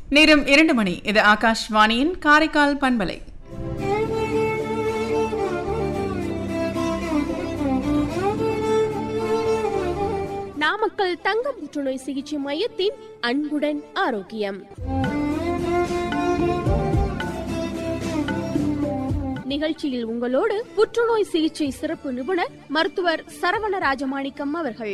நேரம் இரண்டு மணி இது ஆகாஷ்வாணியின் காரைக்கால் பண்பலை நாமக்கல் தங்க புற்றுநோய் சிகிச்சை மையத்தின் அன்புடன் ஆரோக்கியம் நிகழ்ச்சியில் உங்களோடு புற்றுநோய் சிகிச்சை சிறப்பு நிபுணர் மருத்துவர் சரவண ராஜமாணிக்கம் அவர்கள்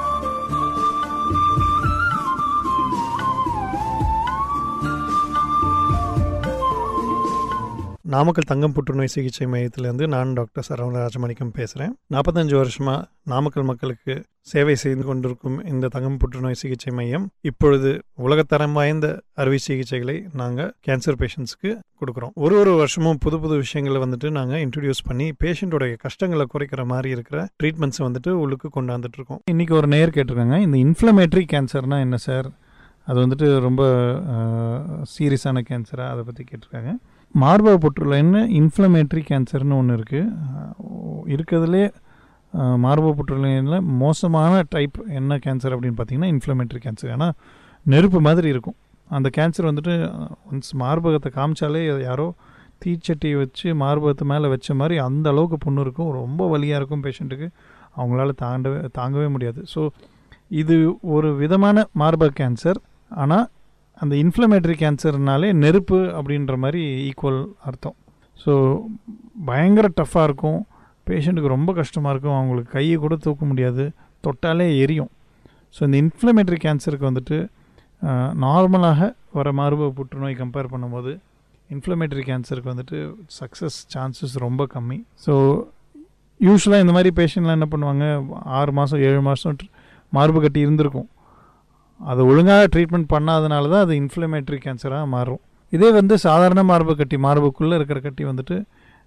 நாமக்கல் தங்கம் புற்றுநோய் சிகிச்சை மையத்திலேருந்து நான் டாக்டர் சரவண ராஜமாணிக்கம் பேசுகிறேன் நாற்பத்தஞ்சு வருஷமாக நாமக்கல் மக்களுக்கு சேவை செய்து கொண்டிருக்கும் இந்த தங்கம் புற்றுநோய் சிகிச்சை மையம் இப்பொழுது உலகத்தரம் வாய்ந்த அறுவை சிகிச்சைகளை நாங்கள் கேன்சர் பேஷண்ட்ஸ்க்கு கொடுக்குறோம் ஒரு ஒரு வருஷமும் புது புது விஷயங்களை வந்துட்டு நாங்கள் இன்ட்ரடியூஸ் பண்ணி பேஷண்ட்டோடைய கஷ்டங்களை குறைக்கிற மாதிரி இருக்கிற ட்ரீட்மெண்ட்ஸை வந்துட்டு உள்ளுக்கு கொண்டாந்துட்டு இருக்கோம் இன்றைக்கி ஒரு நேர் கேட்டிருக்காங்க இந்த இன்ஃப்ளமேட்டரி கேன்சர்னா என்ன சார் அது வந்துட்டு ரொம்ப சீரியஸான கேன்சரா அதை பற்றி கேட்டிருக்காங்க மார்பக புற்றுநோய்னு இன்ஃப்ளமேட்ரி கேன்சர்னு ஒன்று இருக்குது இருக்கிறதுலே மார்பக புற்றுநோயில் மோசமான டைப் என்ன கேன்சர் அப்படின்னு பார்த்தீங்கன்னா இன்ஃப்ளமேட்ரி கேன்சர் ஏன்னா நெருப்பு மாதிரி இருக்கும் அந்த கேன்சர் வந்துட்டு ஒன்ஸ் மார்பகத்தை காமிச்சாலே யாரோ தீச்சட்டி வச்சு மார்பகத்து மேலே வச்ச மாதிரி அந்த அளவுக்கு புண்ணு இருக்கும் ரொம்ப வலியாக இருக்கும் பேஷண்ட்டுக்கு அவங்களால தாண்டவே தாங்கவே முடியாது ஸோ இது ஒரு விதமான மார்பக கேன்சர் ஆனால் அந்த இன்ஃப்ளமேட்டரி கேன்சர்னாலே நெருப்பு அப்படின்ற மாதிரி ஈக்குவல் அர்த்தம் ஸோ பயங்கர டஃப்பாக இருக்கும் பேஷண்ட்டுக்கு ரொம்ப கஷ்டமாக இருக்கும் அவங்களுக்கு கையை கூட தூக்க முடியாது தொட்டாலே எரியும் ஸோ இந்த இன்ஃப்ளமேட்டரி கேன்சருக்கு வந்துட்டு நார்மலாக வர மார்பக புற்றுநோய் கம்பேர் பண்ணும்போது இன்ஃப்ளமேட்டரி கேன்சருக்கு வந்துட்டு சக்ஸஸ் சான்சஸ் ரொம்ப கம்மி ஸோ யூஸ்வலாக இந்த மாதிரி பேஷண்ட்லாம் என்ன பண்ணுவாங்க ஆறு மாதம் ஏழு மாதம் மார்பு கட்டி இருந்திருக்கும் அதை ஒழுங்காக ட்ரீட்மெண்ட் பண்ணாதனால தான் அது இன்ஃப்ளமேட்ரி கேன்சராக மாறும் இதே வந்து சாதாரண மார்பு கட்டி மார்புக்குள்ளே இருக்கிற கட்டி வந்துட்டு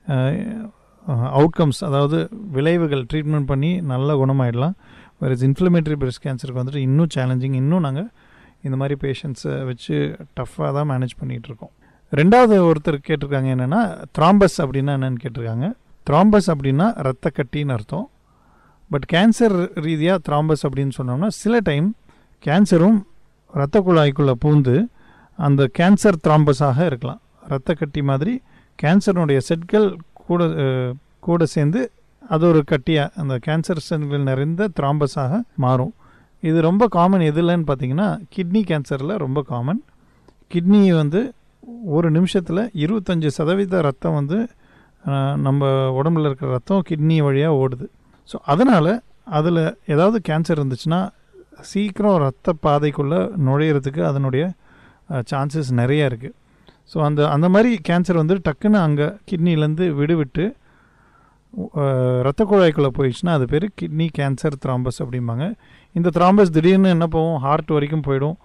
அவுட்கம்ஸ் அதாவது விளைவுகள் ட்ரீட்மெண்ட் பண்ணி நல்லா குணமாயிடலாம் வேறு இன்ஃப்ளமேட்டரி பிரெஸ்ட் கேன்சருக்கு வந்துட்டு இன்னும் சேலஞ்சிங் இன்னும் நாங்கள் இந்த மாதிரி பேஷண்ட்ஸை வச்சு டஃப்பாக தான் மேனேஜ் பண்ணிகிட்ருக்கோம் ரெண்டாவது ஒருத்தர் கேட்டிருக்காங்க என்னென்னா த்ராம்பஸ் அப்படின்னா என்னென்னு கேட்டிருக்காங்க த்ராம்பஸ் அப்படின்னா ரத்த கட்டின்னு அர்த்தம் பட் கேன்சர் ரீதியாக த்ராம்பஸ் அப்படின்னு சொன்னோம்னா சில டைம் கேன்சரும் இரத்த குழாய்க்குள்ளே பூந்து அந்த கேன்சர் த்ராம்பஸாக இருக்கலாம் இரத்த கட்டி மாதிரி கேன்சருடைய செட்கள் கூட கூட சேர்ந்து அது ஒரு கட்டியாக அந்த கேன்சர் செல்கள் நிறைந்த த்ராம்பஸாக மாறும் இது ரொம்ப காமன் எதுலன்னு பார்த்தீங்கன்னா கிட்னி கேன்சரில் ரொம்ப காமன் கிட்னி வந்து ஒரு நிமிஷத்தில் இருபத்தஞ்சி சதவீத ரத்தம் வந்து நம்ம உடம்புல இருக்கிற ரத்தம் கிட்னி வழியாக ஓடுது ஸோ அதனால் அதில் ஏதாவது கேன்சர் இருந்துச்சுன்னா சீக்கிரம் ரத்த பாதைக்குள்ளே நுழையிறதுக்கு அதனுடைய சான்சஸ் நிறையா இருக்குது ஸோ அந்த அந்த மாதிரி கேன்சர் வந்து டக்குன்னு அங்கே கிட்னிலேருந்து விடுவிட்டு ரத்த குழாய்க்குள்ளே போயிடுச்சுன்னா அது பேர் கிட்னி கேன்சர் த்ராம்பஸ் அப்படிம்பாங்க இந்த த்ராம்பஸ் திடீர்னு என்ன போகும் ஹார்ட் வரைக்கும் போயிடும்